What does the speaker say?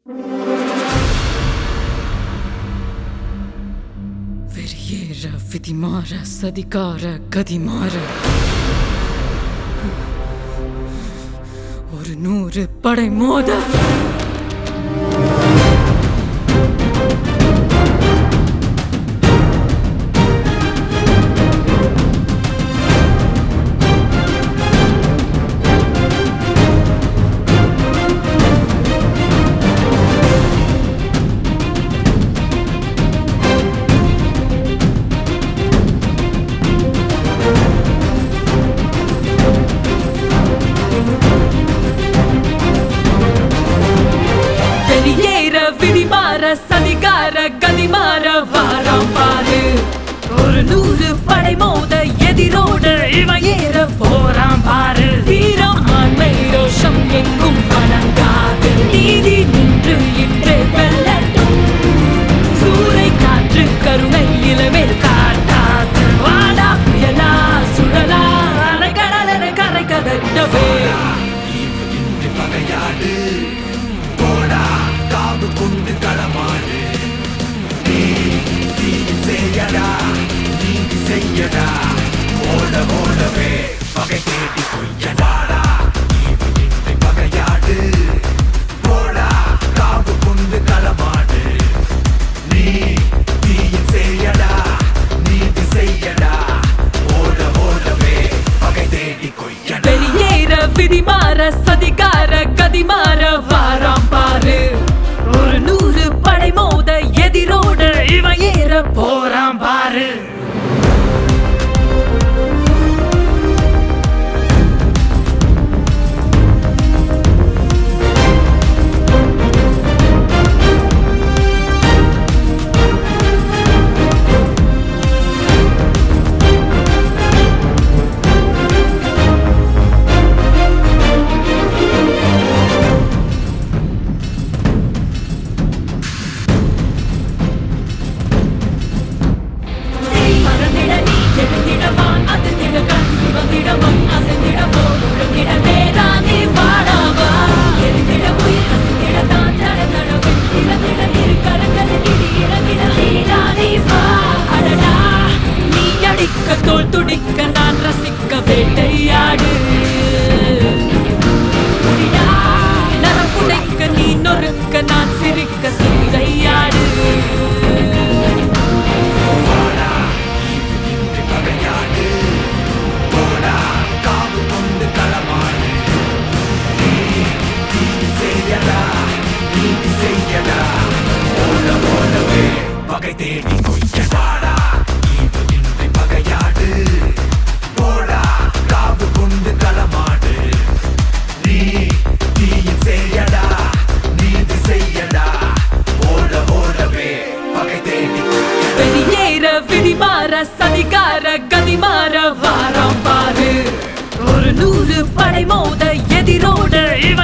வெறியேற விதிமாற சதிகார கதிமாற ஒரு நூறு படை மோத வெளியேற விதிமாற சதிகார கதிமாற வாரம் பாரு ஒரு நூறு படை மோத எதிரோடு இவன் ஏற போறான் பாரு வீரம் ஆண்மை ரோஷம் எங்கும் வணங்காது நீதி நின்று இன்றே வெல்லட்டும் சூறை காற்று கருணை இளமேல் காட்டாது வாடா புயலா சுழலா அலைகடலென கரை கதறிடவே இன்று பகையாடு போடா காவு கொண்டு களமாடு நீ தீயில் செய்யடா நீதி செய்யடா ஓட ஓடவே பகை தேடி கொய்யடாடா இன்று பகையாடு போடா காவு கொண்டு களமாடு நீ தீயில் செய்யடா நீதி செய்யடா ஓட ஓடவே பகை தேடி கொய்யடா வெளியேற விதிமாற சதிகார கதிமாற வாராம் பாரு ஒரு நூறு படை மோத எதிரோடு இவன் ஏற போறான் பாரு மறந்திட நீ எழுந்திடவான் அதிர்ந்திட கண் சிவந்திட மண் அசைந்திட போர் ஒழுங்கிட நேரானே வாடாவா எரிந்திட உயிர் கசிந்திட தான் தட தட வெற்றிடத்திட இரு கரங்களில் இடி இறங்கிட நீரானே வா அடடா நீ அடிக்க தோல் துடிக்க நான் ரசிக்க வேட்டையாடு முடிடா நரம்புடைக்க நீ நொறுக்க நான் சிரிக்க சீரையாடு வாடா இன்று பகையாடு போடா காவு கொண்டு களமாடு நீ தீது செய்யடா நீதி செய்யடா ஓட ஓடவே பகை தேடி கொய்யடாடா இன்று பகையாடு போடா காவு கொண்டு களமாடு நீ தீயில் செய்யடா நீதி செய்யடா ஓட ஓடவே பகை தேடி கொய்யடா வெளியேற விதிமாற சதிகார கதிமாற வாரம் பாரு ஒரு நூறு படை மோத எதிரோடு இவன்